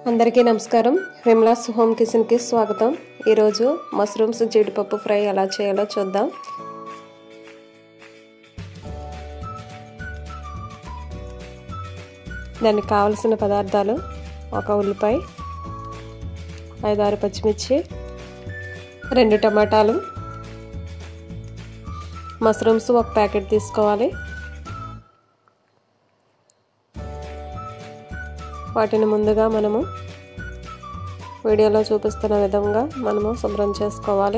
అందరికీ నమస్కారం విమ్లాస్ హోమ్ కిచెన్కి స్వాగతం ఈరోజు మష్రూమ్స్ జీడిపప్పు ఫ్రై ఎలా చేయాలో చూద్దాం దానికి కావలసిన పదార్థాలు ఒక ఉల్లిపాయ ఐదారు పచ్చిమిర్చి రెండు టమాటాలు మష్రూమ్స్ ఒక ప్యాకెట్ తీసుకోవాలి వాటిని ముందుగా మనము వీడియోలో చూపిస్తున్న విధంగా మనము శుభ్రం చేసుకోవాలి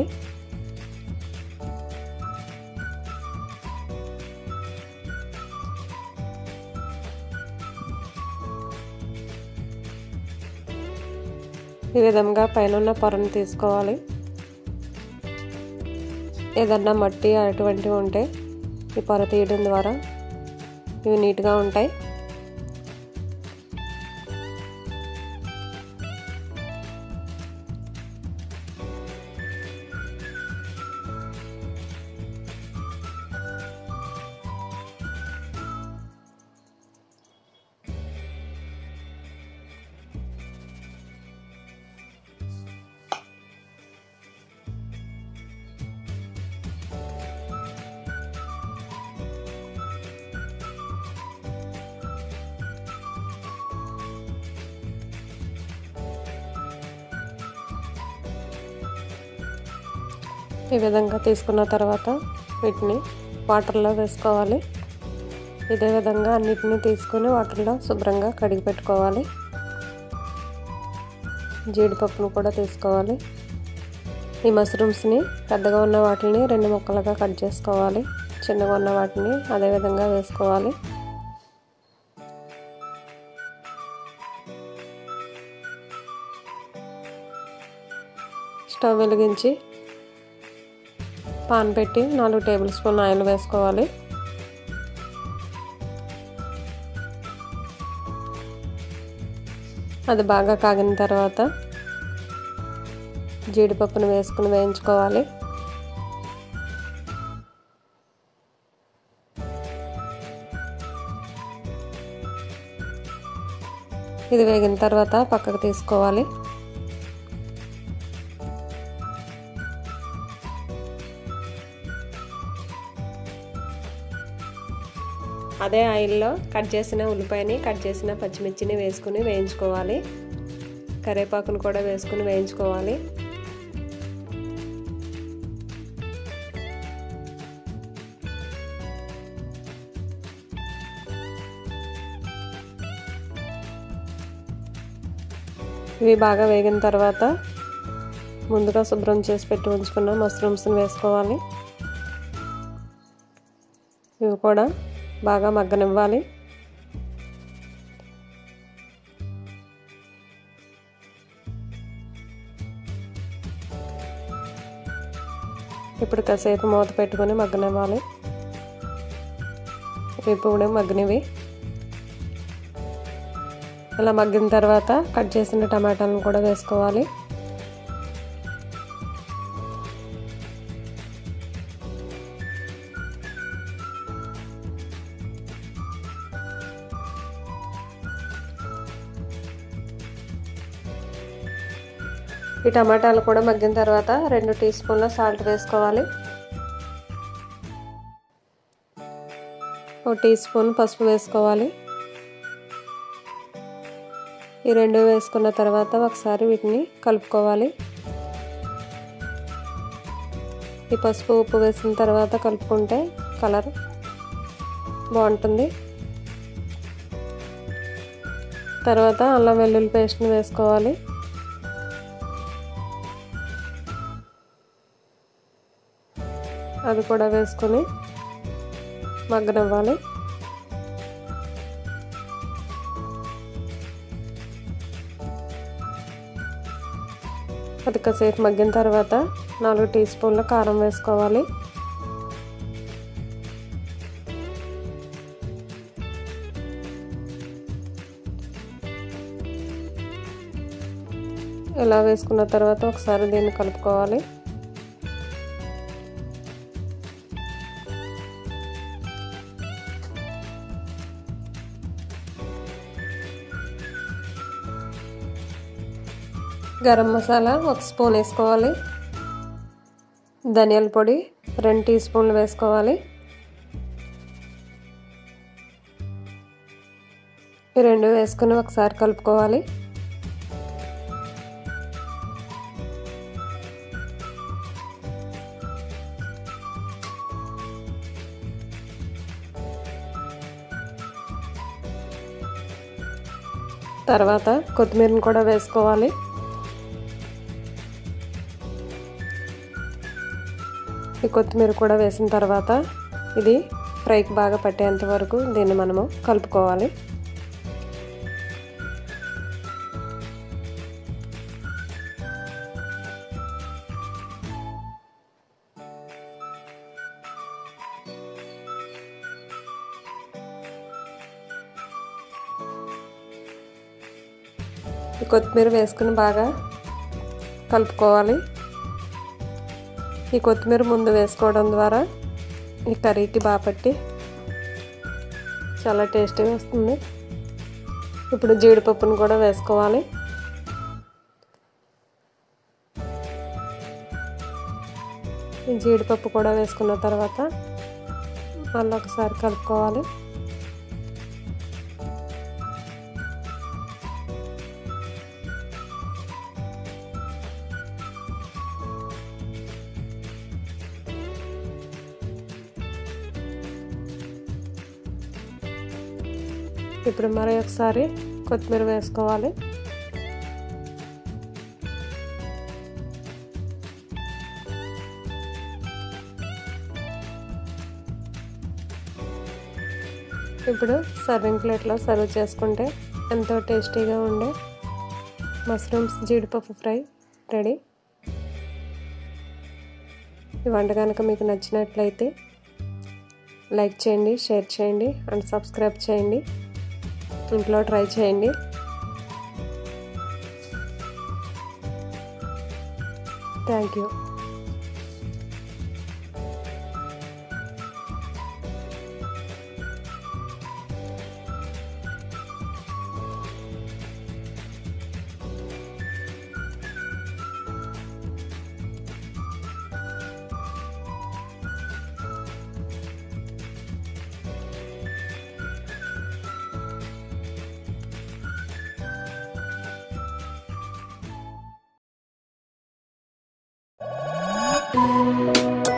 ఈ విధంగా పైన పొరను తీసుకోవాలి ఏదన్నా మట్టి అటువంటివి ఉంటే ఈ పొర తీయడం ద్వారా ఇవి నీట్గా ఉంటాయి ఈ విధంగా తీసుకున్న తర్వాత వీటిని వాటర్లో వేసుకోవాలి ఇదే విధంగా అన్నిటిని తీసుకొని వాటర్లో శుభ్రంగా కడిగి పెట్టుకోవాలి జీడిపప్పును కూడా తీసుకోవాలి ఈ మష్రూమ్స్ని పెద్దగా ఉన్న వాటిని రెండు ముక్కలుగా కట్ చేసుకోవాలి చిన్నగా ఉన్న వాటిని అదే విధంగా వేసుకోవాలి స్టవ్ వెలిగించి పాన్ పెట్టి నాలుగు టేబుల్ స్పూన్ ఆయిల్ వేసుకోవాలి అది బాగా కాగిన తర్వాత జీడిపప్పును వేసుకుని వేయించుకోవాలి ఇది వేగిన తర్వాత పక్కకు తీసుకోవాలి అదే ఆయిల్లో కట్ చేసిన ఉల్లిపాయని కట్ చేసిన పచ్చిమిర్చిని వేసుకుని వేయించుకోవాలి కరివేపాకును కూడా వేసుకుని వేయించుకోవాలి ఇవి బాగా వేగిన తర్వాత ముందుగా శుభ్రం చేసి పెట్టి ఉంచుకున్న మష్రూమ్స్ని వేసుకోవాలి ఇవి కూడా బాగా మగ్గనివ్వాలి ఇప్పుడు కాసేపు మూత పెట్టుకొని మగ్గనివ్వాలి ఇప్పుడు మగ్గనివి ఇలా మగ్గిన తర్వాత కట్ చేసిన టమాటాలను కూడా వేసుకోవాలి ఈ టమాటాలు కూడా మగ్గిన తర్వాత రెండు టీ స్పూన్ల సాల్ట్ వేసుకోవాలి ఒక టీ స్పూన్ పసుపు వేసుకోవాలి ఈ రెండు వేసుకున్న తర్వాత ఒకసారి వీటిని కలుపుకోవాలి ఈ పసుపు ఉప్పు వేసిన తర్వాత కలుపుకుంటే కలర్ బాగుంటుంది తర్వాత అల్లం వెల్లుల్లి పేస్ట్ని వేసుకోవాలి అది కూడా వేసుకొని మగ్గనివ్వాలి అది కాసేపు మగ్గిన తర్వాత నాలుగు టీ స్పూన్ల కారం వేసుకోవాలి ఇలా వేసుకున్న తర్వాత ఒకసారి దీన్ని కలుపుకోవాలి గరం మసాలా ఒక స్పూన్ వేసుకోవాలి ధనియాల పొడి రెండు టీ స్పూన్లు వేసుకోవాలి ఈ రెండు వేసుకుని ఒకసారి కలుపుకోవాలి తర్వాత కొత్తిమీరని కూడా వేసుకోవాలి ఈ కొత్తిమీర కూడా వేసిన తర్వాత ఇది ఫ్రైకి బాగా పట్టేంత వరకు దీన్ని మనము కలుపుకోవాలి ఈ కొత్తిమీర వేసుకుని బాగా కలుపుకోవాలి ఈ కొత్తిమీర ముందు వేసుకోవడం ద్వారా ఈ కర్రీకి బాగా పట్టి చాలా టేస్టీగా వస్తుంది ఇప్పుడు జీడిపప్పును కూడా వేసుకోవాలి ఈ జీడిపప్పు కూడా వేసుకున్న తర్వాత మళ్ళీ ఒకసారి కలుపుకోవాలి ఇప్పుడు మరి ఒకసారి కొత్తిమీర వేసుకోవాలి ఇప్పుడు సర్వింగ్ ప్లేట్లో సర్వ్ చేసుకుంటే ఎంతో టేస్టీగా ఉండే మష్రూమ్స్ జీడిపప్పు ఫ్రై రెడీ ఈ వంట కనుక మీకు నచ్చినట్లయితే లైక్ చేయండి షేర్ చేయండి అండ్ సబ్స్క్రైబ్ చేయండి ఇంట్లో ట్రై చేయండి థ్యాంక్ యూ thank you